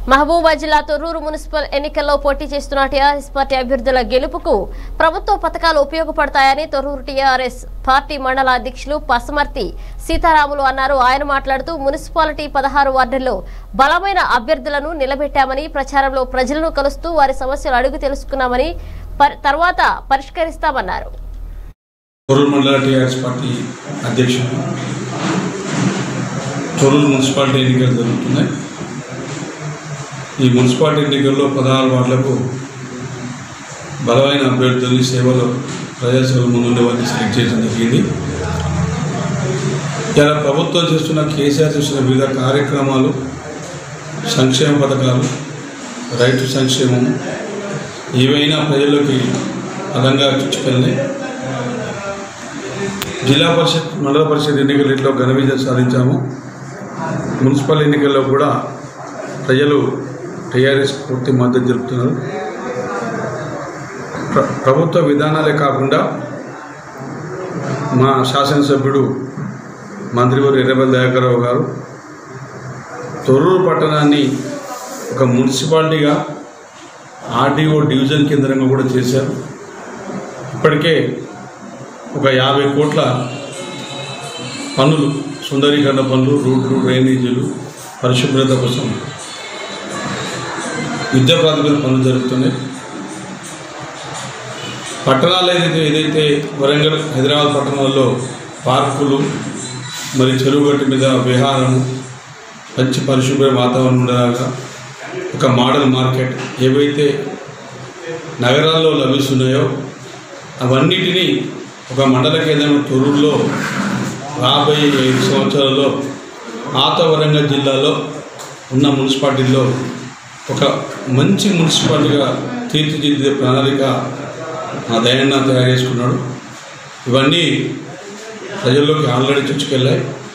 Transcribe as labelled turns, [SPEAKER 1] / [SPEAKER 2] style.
[SPEAKER 1] మహబూబా జిల్లా తొర్రూరు మున్సిపల్ ఎన్నికల్లో పోటీ చేస్తున్న టీఆర్ఎస్ పార్టీ అభ్యర్థుల గెలుపుకు ప్రభుత్వ పథకాలు ఉపయోగపడతాయని తొర్రూరు టీఆర్ఎస్ పార్టీ మండల అధ్యక్షులు పసమర్తి సీతారాములు అన్నారు ఆయన మాట్లాడుతూ మున్సిపాలిటీ పదహారు వార్డుల్లో బలమైన అభ్యర్థులను నిలబెట్టామని ప్రచారంలో ప్రజలను కలుస్తూ వారి సమస్యలు అడుగు తెలుసుకున్నామని పర్- తర్వాత పరిష్కరిస్తామన్నారు
[SPEAKER 2] తొరూరు మండల టీఆర్ఎస్ పార్టీ అధ్యక్షుడు తొరూరు మున్సిపాలిటీ ఎన్నికలు జరుగుతున్నాయి ఈ మున్సిపాలిటీ ఎన్నికల్లో పదహారు వార్డులకు బలమైన అభ్యర్థుల్ని సేవలు ప్రజాసేవల ముందుండే వారిని సెలెక్ట్ చేయడం జరిగింది ఇలా ప్రభుత్వం చేస్తున్న కేసీఆర్ చేస్తున్న వివిధ కార్యక్రమాలు సంక్షేమ పథకాలు రైతు సంక్షేమం ఏవైనా ప్రజల్లోకి బలంగా చొచ్చుకెళ్ళినాయి జిల్లా పరిషత్ మండల పరిషత్ ఎన్నికలు ఇట్లా ఘన విజయం సాధించాము మున్సిపల్ ఎన్నికల్లో కూడా ప్రజలు టీఆర్ఎస్ పూర్తి మద్దతు తెలుపుతున్నారు ప్ర ప్రభుత్వ విధానాలే కాకుండా మా శాసనసభ్యుడు మంత్రివారు ఎర్రబెల్లి దయాకర్రావు గారు తొర్రూరు పట్టణాన్ని ఒక మున్సిపాలిటీగా ఆర్డీఓ డివిజన్ కేంద్రంగా కూడా చేశారు ఇప్పటికే ఒక యాభై కోట్ల పనులు సుందరీకరణ పనులు రోడ్లు డ్రైనేజీలు పరిశుభ్రత కోసం యుద్ధ ప్రాతిపదిక పనులు జరుగుతున్నాయి పట్టణాలు ఏదైతే ఏదైతే వరంగల్ హైదరాబాద్ పట్టణాల్లో పార్కులు మరి చెరువు గట్టు మీద విహారం మంచి పరిశుభ్ర వాతావరణం ఉండేలాగా ఒక మోడల్ మార్కెట్ ఏవైతే నగరాల్లో లభిస్తున్నాయో అవన్నిటినీ ఒక మండల కేంద్రం తొరూరులో రాబోయే ఐదు సంవత్సరాల్లో పాత వరంగల్ జిల్లాలో ఉన్న మున్సిపాలిటీల్లో ఒక మంచి మున్సిపాలిటీగా తీర్చిదిద్దే ప్రణాళిక మా దయన్న తయారు చేసుకున్నాడు ఇవన్నీ ప్రజల్లోకి ఆల్రెడీ చొచ్చుకెళ్ళాయి